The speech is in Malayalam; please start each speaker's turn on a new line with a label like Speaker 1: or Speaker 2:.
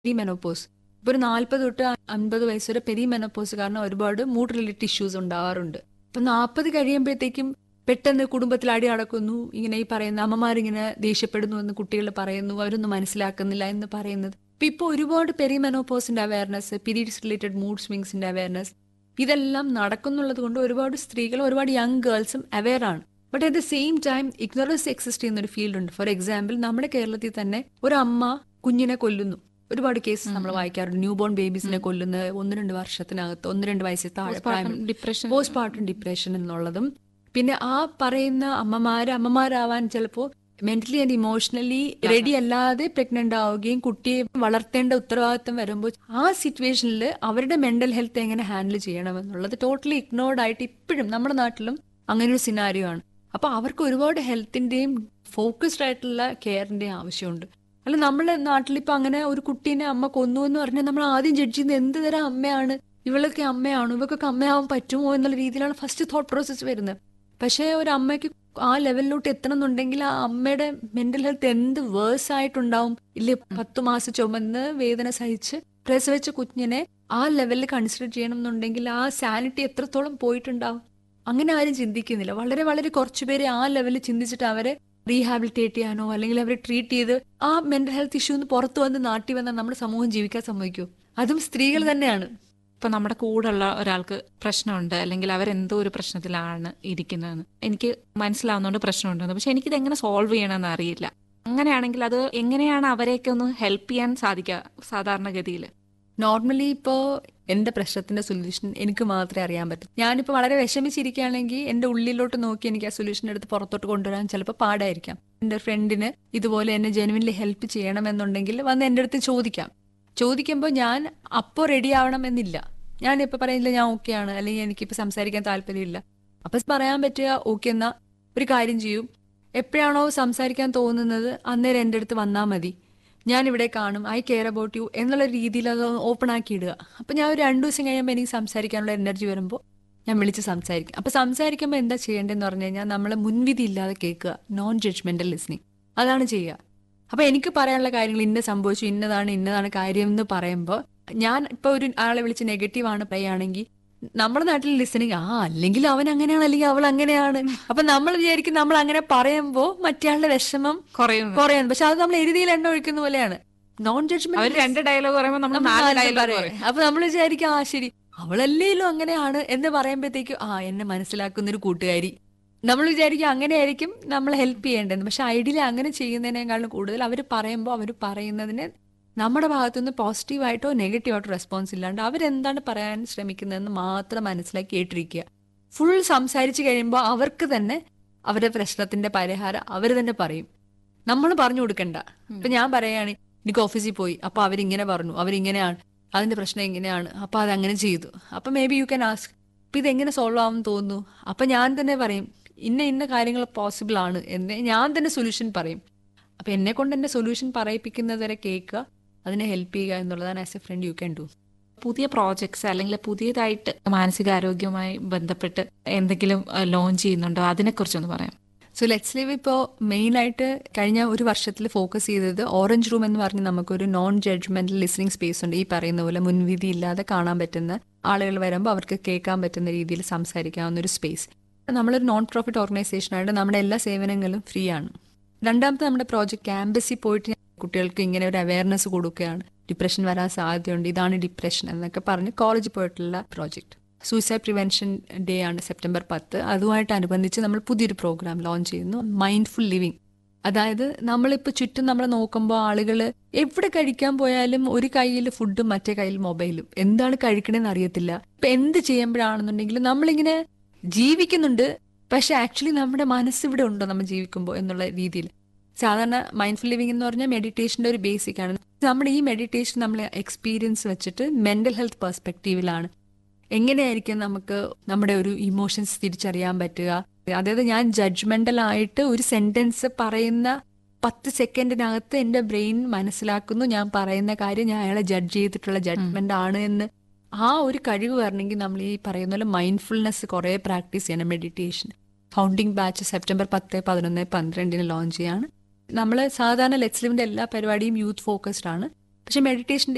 Speaker 1: പെരി മെനോപ്പോസ് ഇപ്പോൾ ഒരു നാൽപ്പത് തൊട്ട് അൻപത് വയസ്സ് വരെ പെരി മെനോപ്പോസ് കാരണം ഒരുപാട് മൂഡ് റിലേറ്റഡ് ഇഷ്യൂസ് ഉണ്ടാവാറുണ്ട് അപ്പം നാൽപ്പത് കഴിയുമ്പോഴത്തേക്കും പെട്ടെന്ന് കുടുംബത്തിൽ അടി നടക്കുന്നു ഇങ്ങനെ ഈ പറയുന്ന അമ്മമാരിങ്ങനെ ദേഷ്യപ്പെടുന്നു എന്ന് കുട്ടികൾ പറയുന്നു അവരൊന്നും മനസ്സിലാക്കുന്നില്ല എന്ന് പറയുന്നത് അപ്പൊ ഇപ്പോൾ ഒരുപാട് പെരി മെനോപ്പോസിന്റെ അവയർനെസ് പീരീഡ്സ് റിലേറ്റഡ് മൂഡ് സ്വിങ്സിന്റെ അവയർനെസ് ഇതെല്ലാം നടക്കുന്നുള്ളത് കൊണ്ട് ഒരുപാട് സ്ത്രീകൾ ഒരുപാട് യങ് ഗേൾസും അവെയർ ആണ് but at the same time ignorance exist ചെയ്യുന്ന ഒരു ഫീൽഡ് ഉണ്ട് ഫോർ എക്സാമ്പിൾ നമ്മുടെ കേരളത്തിൽ തന്നെ ഒരു അമ്മ കുഞ്ഞിനെ കൊല്ലുന്നു ഒരുപാട് കേസസ് നമ്മൾ വായിക്കാറുണ്ട് ന്യൂ ബോൺ ബേബീസിനെ കൊല്ലുന്ന ഒന്ന് രണ്ട് വർഷത്തിനകത്ത് ഒന്ന് രണ്ട് വയസ്സിൽ താഴെ
Speaker 2: ഡിപ്രഷൻ
Speaker 1: പോസ്റ്റ് പാർട്ടം ഡിപ്രഷൻ എന്നുള്ളതും പിന്നെ ആ പറയുന്ന അമ്മമാര് അമ്മമാരാവാൻ ചിലപ്പോൾ മെന്റലി ആൻഡ് ഇമോഷണലി റെഡി അല്ലാതെ പ്രഗ്നന്റ് ആവുകയും കുട്ടിയെ വളർത്തേണ്ട ഉത്തരവാദിത്തം വരുമ്പോൾ ആ സിറ്റുവേഷനിൽ അവരുടെ മെന്റൽ ഹെൽത്ത് എങ്ങനെ ഹാൻഡിൽ ചെയ്യണം എന്നുള്ളത് ടോട്ടലി ഇഗ്നോർഡ് ആയിട്ട് ഇപ്പോഴും നമ്മുടെ നാട്ടിലും അങ്ങനെ ഒരു സിനാരിയോ ആണ് അപ്പൊ അവർക്ക് ഒരുപാട് ഹെൽത്തിന്റെയും ഫോക്കസ്ഡ് ആയിട്ടുള്ള കെയറിന്റെയും ആവശ്യമുണ്ട് അല്ല നമ്മളെ നാട്ടിൽ ഇപ്പൊ അങ്ങനെ ഒരു കുട്ടീനെ അമ്മ കൊന്നു എന്ന് പറഞ്ഞാൽ നമ്മൾ ആദ്യം ജഡ്ജ് ചെയ്യുന്നത് എന്ത് തരം അമ്മയാണ് ഇവളൊക്കെ അമ്മയാണോ ഇവക്കൊക്കെ അമ്മയാവാൻ പറ്റുമോ എന്നുള്ള രീതിയിലാണ് ഫസ്റ്റ് തോട്ട് പ്രോസസ്സ് വരുന്നത് പക്ഷേ ഒരു അമ്മയ്ക്ക് ആ ലെവലിലോട്ട് എത്തണം എന്നുണ്ടെങ്കിൽ ആ അമ്മയുടെ മെന്റൽ ഹെൽത്ത് എന്ത് വേഴ്സ് ആയിട്ടുണ്ടാവും ഇല്ലേ പത്തു മാസം ചുമന്ന് വേദന സഹിച്ച് പ്രസവിച്ച കുഞ്ഞിനെ ആ ലെവലിൽ കൺസിഡർ ചെയ്യണം എന്നുണ്ടെങ്കിൽ ആ സാനിറ്റി എത്രത്തോളം പോയിട്ടുണ്ടാവും അങ്ങനെ ആരും ചിന്തിക്കുന്നില്ല വളരെ വളരെ കുറച്ചു പേര് ആ ലെവലിൽ ചിന്തിച്ചിട്ട് അവരെ റീഹാബിലിറ്റേറ്റ് ചെയ്യാനോ അല്ലെങ്കിൽ അവരെ ട്രീറ്റ് ചെയ്ത് ആ മെന്റൽ ഹെൽത്ത് ഇഷ്യൂന്ന് പുറത്തു വന്ന് നാട്ടി വന്നാൽ നമ്മുടെ സമൂഹം ജീവിക്കാൻ സമ്മതിക്കൂ അതും സ്ത്രീകൾ തന്നെയാണ്
Speaker 2: ഇപ്പൊ നമ്മുടെ കൂടെയുള്ള ഒരാൾക്ക് പ്രശ്നമുണ്ട് അല്ലെങ്കിൽ അവരെന്തോ ഒരു പ്രശ്നത്തിലാണ് ഇരിക്കുന്നതെന്ന് എനിക്ക് മനസ്സിലാവുന്നതുകൊണ്ട് പ്രശ്നമുണ്ടെന്ന് പക്ഷെ എനിക്കിത് എങ്ങനെ സോൾവ് ചെയ്യണമെന്ന് അറിയില്ല അങ്ങനെയാണെങ്കിൽ അത് എങ്ങനെയാണ് അവരെയൊക്കെ ഒന്ന് ഹെൽപ്പ് ചെയ്യാൻ സാധിക്കുക സാധാരണഗതിയിൽ
Speaker 1: നോർമലി ഇപ്പോൾ എന്റെ പ്രശ്നത്തിന്റെ സൊല്യൂഷൻ എനിക്ക് മാത്രമേ അറിയാൻ പറ്റൂ ഞാനിപ്പോൾ വളരെ വിഷമിച്ചിരിക്കുകയാണെങ്കിൽ എന്റെ ഉള്ളിലോട്ട് നോക്കി എനിക്ക് ആ സൊല്യൂഷൻ എടുത്ത് പുറത്തോട്ട് കൊണ്ടുവരാൻ ചിലപ്പോൾ പാടായിരിക്കാം എന്റെ ഫ്രണ്ടിന് ഇതുപോലെ എന്നെ ജെനുവിൻലി ഹെൽപ്പ് ചെയ്യണമെന്നുണ്ടെങ്കിൽ വന്ന് എൻ്റെ അടുത്ത് ചോദിക്കാം ചോദിക്കുമ്പോൾ ഞാൻ അപ്പോൾ റെഡി ആവണം എന്നില്ല ഞാൻ ഇപ്പൊ പറയുന്നില്ല ഞാൻ ഓക്കെ ആണ് അല്ലെങ്കിൽ എനിക്കിപ്പോൾ സംസാരിക്കാൻ താല്പര്യമില്ല അപ്പൊ പറയാൻ പറ്റുക ഓക്കെ എന്നാ ഒരു കാര്യം ചെയ്യും എപ്പോഴാണോ സംസാരിക്കാൻ തോന്നുന്നത് അന്നേരം എൻ്റെ അടുത്ത് വന്നാൽ മതി ഞാൻ ഇവിടെ കാണും ഐ കെയർ അബൌട്ട് യു എന്നുള്ള രീതിയിൽ അത് ഓപ്പൺ ആക്കി ഇടുക അപ്പൊ ഞാൻ ഒരു രണ്ടു ദിവസം കഴിയുമ്പോൾ എനിക്ക് സംസാരിക്കാനുള്ള എനർജി വരുമ്പോൾ ഞാൻ വിളിച്ച് സംസാരിക്കും അപ്പൊ സംസാരിക്കുമ്പോൾ എന്താ ചെയ്യേണ്ടതെന്ന് പറഞ്ഞു കഴിഞ്ഞാൽ നമ്മൾ മുൻവിധി ഇല്ലാതെ കേൾക്കുക നോൺ ജഡ്ജ്മെന്റൽ ലിസ്ണിങ് അതാണ് ചെയ്യുക അപ്പൊ എനിക്ക് പറയാനുള്ള കാര്യങ്ങൾ ഇന്ന സംഭവിച്ചു ഇന്നതാണ് ഇന്നതാണ് കാര്യം എന്ന് പറയുമ്പോൾ ഞാൻ ഇപ്പൊ ഒരു ആളെ വിളിച്ച് നെഗറ്റീവ് ആണ് പറയുകയാണെങ്കിൽ നമ്മുടെ നാട്ടിൽ ലിസണിങ് ആ അല്ലെങ്കിൽ അവൻ അങ്ങനെയാണ് അല്ലെങ്കിൽ അവൾ അങ്ങനെയാണ് അപ്പൊ നമ്മൾ വിചാരിക്കും നമ്മൾ അങ്ങനെ പറയുമ്പോൾ മറ്റേയാളുടെ വിഷമം
Speaker 2: കുറയുന്നു
Speaker 1: കുറയാണ് പക്ഷെ അത് നമ്മൾ എരുതിയിൽ എണ്ണ ഒഴിക്കുന്ന പോലെയാണ് നോൺ
Speaker 2: അവർ
Speaker 1: ജഡ്ജ്മെന്റ്
Speaker 2: രണ്ട് ഡയലോഗ് പറയുമ്പോൾ നമ്മൾ നാല് ഡയലോഗ് പറയും
Speaker 1: അപ്പൊ നമ്മൾ വിചാരിക്കും ആ ശരി അവളല്ലേലും അങ്ങനെയാണ് എന്ന് പറയുമ്പോഴത്തേക്കും ആ എന്നെ മനസ്സിലാക്കുന്ന ഒരു കൂട്ടുകാരി നമ്മൾ വിചാരിക്കും അങ്ങനെയായിരിക്കും നമ്മൾ ഹെൽപ്പ് ചെയ്യേണ്ടത് പക്ഷെ ഐഡിയലി അങ്ങനെ ചെയ്യുന്നതിനേക്കാളും കൂടുതൽ അവർ പറയുമ്പോൾ അവർ പറയുന്നതിന് നമ്മുടെ ഭാഗത്തുനിന്ന് പോസിറ്റീവായിട്ടോ നെഗറ്റീവായിട്ടോ റെസ്പോൺസ് ഇല്ലാണ്ട് അവരെന്താണ് പറയാൻ ശ്രമിക്കുന്നതെന്ന് മാത്രം മനസ്സിലാക്കി കേട്ടിരിക്കുക ഫുൾ സംസാരിച്ച് കഴിയുമ്പോൾ അവർക്ക് തന്നെ അവരുടെ പ്രശ്നത്തിന്റെ പരിഹാരം അവർ തന്നെ പറയും നമ്മൾ പറഞ്ഞു കൊടുക്കണ്ട ഇപ്പൊ ഞാൻ പറയുകയാണ് എനിക്ക് ഓഫീസിൽ പോയി അപ്പൊ അവരിങ്ങനെ പറഞ്ഞു അവരിങ്ങനെയാണ് അതിന്റെ പ്രശ്നം ഇങ്ങനെയാണ് അപ്പൊ അത് അങ്ങനെ ചെയ്തു അപ്പൊ maybe you can ask അപ്പൊ ഇത് എങ്ങനെ സോൾവ് ആവും തോന്നുന്നു അപ്പൊ ഞാൻ തന്നെ പറയും ഇന്ന ഇന്ന കാര്യങ്ങൾ പോസിബിൾ ആണ് എന്ന് ഞാൻ തന്നെ സൊല്യൂഷൻ പറയും അപ്പൊ എന്നെ കൊണ്ട് എന്റെ സൊല്യൂഷൻ പറയിപ്പിക്കുന്നത് വരെ കേൾക്കുക അതിനെ ഹെൽപ്പ് ചെയ്യുക എന്നുള്ളതാണ് as a friend you can do
Speaker 2: പുതിയ പ്രോജക്ട്സ് അല്ലെങ്കിൽ പുതിയതായിട്ട് മാനസികാരോഗ്യവുമായി ബന്ധപ്പെട്ട് എന്തെങ്കിലും ലോഞ്ച് ചെയ്യുന്നുണ്ടോ അതിനെക്കുറിച്ചൊന്ന് പറയാം
Speaker 1: സോ ലെറ്റ്സ് ലിവ് ഇപ്പോൾ മെയിൻ ആയിട്ട് കഴിഞ്ഞ ഒരു വർഷത്തിൽ ഫോക്കസ് ചെയ്തത് ഓറഞ്ച് റൂം എന്ന് പറഞ്ഞ് നമുക്കൊരു നോൺ ജഡ്ജ്മെന്റൽ ലിസണിങ് സ്പേസ് ഉണ്ട് ഈ പറയുന്ന പോലെ മുൻവിധി ഇല്ലാതെ കാണാൻ പറ്റുന്ന ആളുകൾ വരുമ്പോൾ അവർക്ക് കേൾക്കാൻ പറ്റുന്ന രീതിയിൽ സംസാരിക്കാവുന്ന ഒരു സ്പേസ് നമ്മളൊരു നോൺ പ്രോഫിറ്റ് ഓർഗനൈസേഷൻ ആയിട്ട് നമ്മുടെ എല്ലാ സേവനങ്ങളും ഫ്രീ ആണ് രണ്ടാമത്തെ നമ്മുടെ പ്രോജക്റ്റ് ക്യാമ്പസിൽ പോയിട്ട് കുട്ടികൾക്ക് ഇങ്ങനെ ഒരു അവയർനെസ് കൊടുക്കുകയാണ് ഡിപ്രഷൻ വരാൻ സാധ്യതയുണ്ട് ഇതാണ് ഡിപ്രഷൻ എന്നൊക്കെ പറഞ്ഞ് കോളേജിൽ പോയിട്ടുള്ള പ്രോജക്റ്റ് സൂയിസൈഡ് പ്രിവെൻഷൻ ഡേ ആണ് സെപ്റ്റംബർ പത്ത് അതുമായിട്ട് അനുബന്ധിച്ച് നമ്മൾ പുതിയൊരു പ്രോഗ്രാം ലോഞ്ച് ചെയ്യുന്നു മൈൻഡ്ഫുൾ ലിവിങ് അതായത് നമ്മളിപ്പോൾ ചുറ്റും നമ്മൾ നോക്കുമ്പോൾ ആളുകൾ എവിടെ കഴിക്കാൻ പോയാലും ഒരു കയ്യിൽ ഫുഡും മറ്റേ കയ്യിൽ മൊബൈലും എന്താണ് കഴിക്കണമെന്ന് അറിയത്തില്ല ഇപ്പൊ എന്ത് ചെയ്യുമ്പോഴാണെന്നുണ്ടെങ്കിലും നമ്മളിങ്ങനെ ജീവിക്കുന്നുണ്ട് പക്ഷെ ആക്ച്വലി നമ്മുടെ മനസ്സ് ഇവിടെ ഉണ്ടോ നമ്മൾ ജീവിക്കുമ്പോൾ എന്നുള്ള രീതിയിൽ സാധാരണ മൈൻഡ്ഫുൾ ലിവിംഗ് എന്ന് പറഞ്ഞാൽ മെഡിറ്റേഷന്റെ ഒരു ബേസിക് ആണ് നമ്മൾ ഈ മെഡിറ്റേഷൻ നമ്മൾ എക്സ്പീരിയൻസ് വെച്ചിട്ട് മെന്റൽ ഹെൽത്ത് പെർസ്പെക്റ്റീവിലാണ് എങ്ങനെയായിരിക്കും നമുക്ക് നമ്മുടെ ഒരു ഇമോഷൻസ് തിരിച്ചറിയാൻ പറ്റുക അതായത് ഞാൻ ജഡ്ജ്മെന്റൽ ആയിട്ട് ഒരു സെന്റൻസ് പറയുന്ന പത്ത് സെക്കൻഡിനകത്ത് എന്റെ ബ്രെയിൻ മനസ്സിലാക്കുന്നു ഞാൻ പറയുന്ന കാര്യം ഞാൻ അയാളെ ജഡ്ജ് ചെയ്തിട്ടുള്ള ജഡ്ജ്മെന്റ് ആണ് എന്ന് ആ ഒരു കഴിവ് വരണമെങ്കിൽ നമ്മൾ ഈ പറയുന്ന പോലെ മൈൻഡ്ഫുൾനെസ് കുറേ പ്രാക്ടീസ് ചെയ്യണം മെഡിറ്റേഷൻ ഫൗണ്ടിങ് ബാച്ച് സെപ്റ്റംബർ പത്ത് പതിനൊന്ന് പന്ത്രണ്ടിന് ലോഞ്ച് ചെയ്യാണ് നമ്മൾ സാധാരണ ലെറ്റ്സ്ലിവിന്റെ എല്ലാ പരിപാടിയും യൂത്ത് ഫോക്കസ്ഡ് ആണ് പക്ഷെ മെഡിറ്റേഷന്റെ